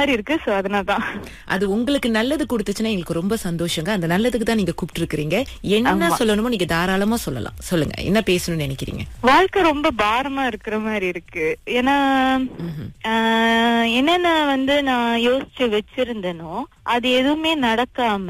மாதிரி இருக்கு சோ அதனாலதான் அது உங்களுக்கு நல்லது கொடுத்துச்சுன்னா எங்களுக்கு ரொம்ப சந்தோஷங்க அந்த நல்லதுக்கு தான் நீங்க கூப்பிட்டு இருக்கிறீங்க என்ன சொல்லணுமோ நீங்க தாராளமா சொல்லலாம் சொல்லுங்க என்ன பேசணும்னு நினைக்கிறீங்க வாழ்க்கை ரொம்ப பாரமா இருக்கிற மாதிரி இருக்கு ஏன்னா ஆஹ், என்னென்ன வந்து நான் யோசிச்சு வச்சிருந்தேனோ அது எதுவுமே நடக்காம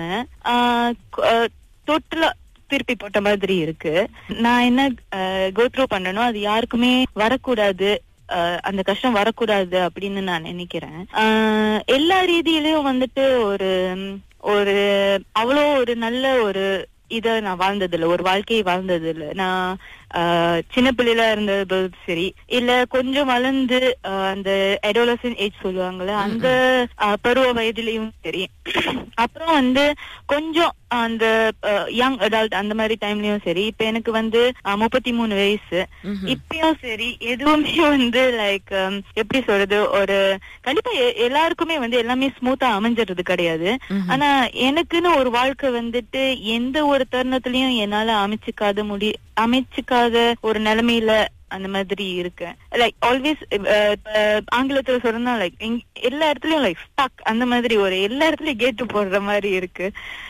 டோட்டலா திருப்பி போட்ட மாதிரி இருக்கு நான் என்ன கோத்ரூ பண்ணனோ அது யாருக்குமே வரக்கூடாது ஆஹ், அந்த கஷ்டம் வரக்கூடாது அப்படின்னு நான் நினைக்கிறேன் ஆஹ், எல்லா ரீதியிலயும் வந்துட்டு ஒரு ஒரு அவ்வளோ ஒரு நல்ல ஒரு இத நான் வாழ்ந்தது இல்ல ஒரு வாழ்க்கையை வாழ்ந்தது இல்ல நான் ஆஹ், சின்ன பிள்ளையில இருந்தது சரி இல்ல கொஞ்சம் வளர்ந்து ஆஹ், அந்த எடோலசன் ஏஜ் சொல்லுவாங்கல்ல அந்த ஆஹ், பருவ வயதிலையும் சரி அப்புறம் வந்து கொஞ்சம் அந்த யங் அடல்ட் அந்த மாதிரி டைம்லயும் சரி இப்ப எனக்கு வந்து முப்பத்தி மூணு வயசு இப்பயும் சரி எதுவுமே வந்து லைக் எப்படி சொல்றது ஒரு கண்டிப்பா எ- எல்லாருக்குமே வந்து எல்லாமே ஸ்மூத்தா அமைஞ்சிடுறது கிடையாது ஆனா எனக்குன்னு ஒரு வாழ்க்கை வந்துட்டு எந்த ஒரு தருணத்திலயும் என்னால அமைச்சுக்காத முடி அமைச்சுக்காத ஒரு நிலைமையில அந்த மாதிரி இருக்கேன் லைக் ஆல்வேஸ் ஆங்கிலத்துல சொல்லணும்னா லைக் எல்லா இடத்துலயும் லைக் ஸ்டக் அந்த மாதிரி ஒரு எல்லா இடத்துலயும் கேட்டு போடுற மாதிரி இருக்கு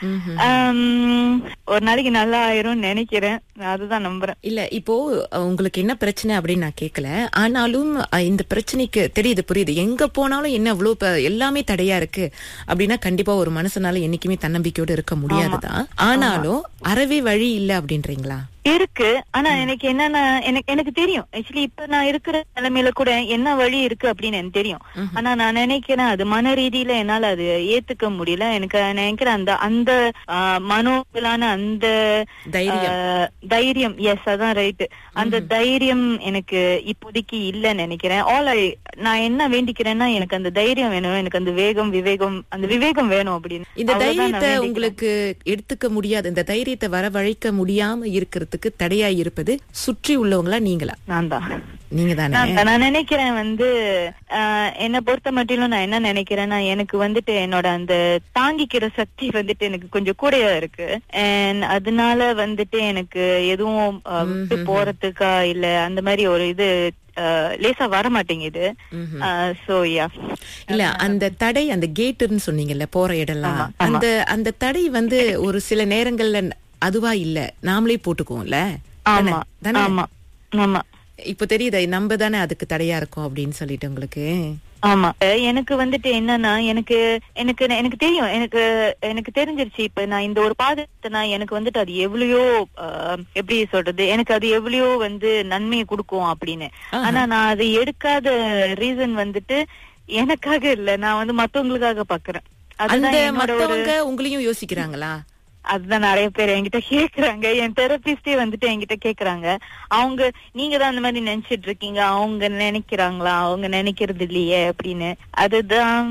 ஆம், ஒரு நாளைக்கு நல்லா ஆயிரும்னு நினைக்கிறேன் நான் அதுதான் நம்புறேன் இல்ல இப்போ அஹ், உங்களுக்கு என்ன பிரச்சனை அப்படின்னு நான் கேட்கல ஆனாலும் அஹ், இந்த பிரச்சனைக்கு தெரியுது புரியுது எங்க போனாலும் என்ன இவ்வளவு ப- எல்லாமே தடையா இருக்கு அப்படின்னா கண்டிப்பா ஒரு மனசனால என்னைக்குமே தன்னம்பிக்கையோட இருக்க முடியாதுதான் ஆனாலும் அறவே வழி இல்ல அப்படின்றீங்களா இருக்கு ஆனா எனக்கு என்னன்னா எனக்கு எனக்கு தெரியும் ஆக்சுவலி இப்ப நான் இருக்கிற நிலைமையில கூட என்ன வழி இருக்கு அப்படின்னு எனக்கு தெரியும் ஆனா நான் நினைக்கிறேன் அது மன ரீதியில என்னால அது ஏத்துக்க முடியல எனக்கு நான் நினைக்கிறேன் அந்த அந்த ஆஹ், மனோவிலான அந்த தைரியம். ஆஹ், தைரியம் எஸ் அதான் ரைட் அந்த தைரியம் எனக்கு இப்போதைக்கு இல்லைன்னு நினைக்கிறேன் ஆல் ஐ நான் என்ன வேண்டிக்கிறேன்னா எனக்கு அந்த தைரியம் வேணும் எனக்கு அந்த வேகம் விவேகம் அந்த விவேகம் வேணும் அப்படின்னு இந்த அவ்வளவுதான் நான் தைரியத்தை வேண்டிக்கிறேன். உங்களுக்கு எடுத்துக்க முடியாது இந்த தைரியத்தை வரவழைக்க முடியாம இருக்கிறதுக்கு தடையா இருப்பது சுற்றி உள்ளவங்களா நீங்களா நான் தான் நீங்க தானே நான் நான் நினைக்கிறேன் வந்து ஆஹ், என்னை பொறுத்த மட்டிலும் நான் என்ன நினைக்கிறேன்னா எனக்கு வந்துட்டு என்னோட அந்த தாங்கிக்கிற சக்தி வந்துட்டு எனக்கு கொஞ்சம் கூடயா இருக்கு And அதனால வந்துட்டு எனக்கு எதுவும் ஆஹ், விட்டு போறதுக்கா இல்ல அந்த மாதிரி ஒரு இது ஆஹ், லேசா வர மாட்டேங்குது சோ யா இல்ல அந்த தடை அந்த கேட்டுன்னு சொன்னீங்கல்ல போற இடம்லாம் ஆமா, ஆமா. அந்த அந்த தடை வந்து ஒரு சில நேரங்கள்ல அதுவா இல்ல நாமளே போட்டுக்குவோம்ல ஆமா தானே? தானே? ஆமா ஆமா இப்ப தெரியுதா நம்ம தானே அதுக்கு தடையா இருக்கும் அப்படின்னு சொல்லிட்டு உங்களுக்கு ஆமா அஹ் எனக்கு வந்துட்டு என்னன்னா எனக்கு எனக்கு எனக்கு தெரியும் எனக்கு எனக்கு தெரிஞ்சிருச்சு இப்ப நான் இந்த ஒரு பாதத்தை நான் எனக்கு வந்துட்டு அது எவ்வளையோ அஹ், எப்படி சொல்றது எனக்கு அது எவ்வளையோ வந்து நன்மையை கொடுக்கும் அப்படின்னு ஆனா நான் அதை எடுக்காத ரீசன் வந்துட்டு எனக்காக இல்ல நான் வந்து மத்தவங்களுக்காக பாக்குறேன் அந்த அதுதான் என்னோட ஒரு மத்தவங்க உங்களையும் யோசிக்கிறாங்களா அதுதான் நிறைய பேர் என்கிட்ட கேக்குறாங்க என் தெரபிஸ்டே வந்துட்டு என்கிட்ட கேக்குறாங்க அவங்க நீங்க தான் அந்த மாதிரி நினைச்சிட்டு இருக்கீங்க அவங்க நினைக்கிறாங்களா அவங்க நினைக்கிறது இல்லையே அப்படின்னு அதுதான்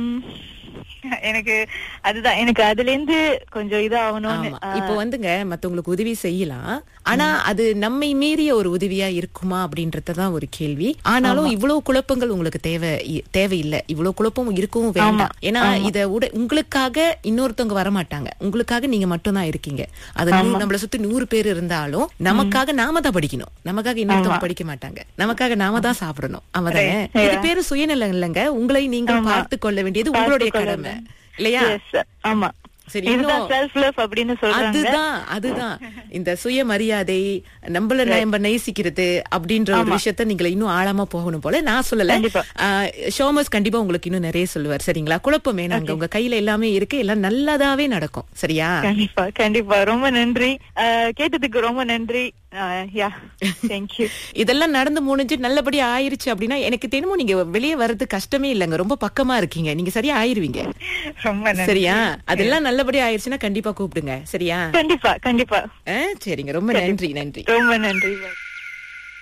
எனக்கு அதுதான் எனக்கு அதுல இருந்து கொஞ்சம் இதாகணும்னு ஆமா இப்போ வந்துங்க மத்தவங்களுக்கு உதவி செய்யலாம் ஆனா அது நம்மை மீறிய ஒரு உதவியா இருக்குமா அப்படின்றதுதான் ஒரு கேள்வி ஆனாலும் இவ்வளவு குழப்பங்கள் உங்களுக்கு தேவை இ- தேவையில்லை இவ்வளவு குழப்பம் இருக்கவும் வேண்டாம் ஏன்னா இத உட உங்களுக்காக இன்னொருத்தவங்க வர மாட்டாங்க உங்களுக்காக நீங்க மட்டும்தான் இருக்கீங்க அது நூ- நம்மள சுத்தி நூறு பேர் இருந்தாலும் நமக்காக நாம தான் படிக்கணும் நமக்காக இன்னொருத்தவங்க படிக்க மாட்டாங்க நமக்காக நாம தான் சாப்பிடணும் அவதானே இது பேரு சுயநலம் இல்லைங்க உங்களை நீங்கள் பார்த்து கொள்ள வேண்டியது உங்களுடைய கடமை இல்லையா Yes, ஆமா சரி, இதுதான் இன்னும் செல்ஃப் லவ் அப்படின்னு சொல்றாங்க அதுதான் அதுதான் இந்த சுயமரியாதை நம்மள நம்ம நேசிக்கிறது அப்படின்ற ஒரு விஷயத்த நீங்க இன்னும் ஆழமா போகணும் போல நான் சொல்லல கண்டிப்பா. ஆஹ், ஷோமஸ் கண்டிப்பா உங்களுக்கு இன்னும் நிறைய சொல்லுவார் சரிங்களா குழப்பம் வேணாங்க உங்க கையில எல்லாமே இருக்கு எல்லாம் நல்லதாவே நடக்கும் சரியா கண்டிப்பா கண்டிப்பா ரொம்ப நன்றி அஹ், கேட்டதுக்கு ரொம்ப நன்றி யா தேங்க்யூ இதெல்லாம் நடந்து முடிஞ்சு நல்லபடியா ஆயிருச்சு அப்படின்னா எனக்கு தெரியுமோ நீங்க வெளியே வர்றது கஷ்டமே இல்லைங்க ரொம்ப பக்கமா இருக்கீங்க நீங்க சரியா ஆயிருவீங்க ரொம்ப நன்றி சரியா அதெல்லாம் நல்லபடியா ஆயிருச்சுன்னா கண்டிப்பா கூப்பிடுங்க சரியா கண்டிப்பா கண்டிப்பா ஆ, சரிங்க ரொம்ப நன்றி நன்றி ரொம்ப நன்றி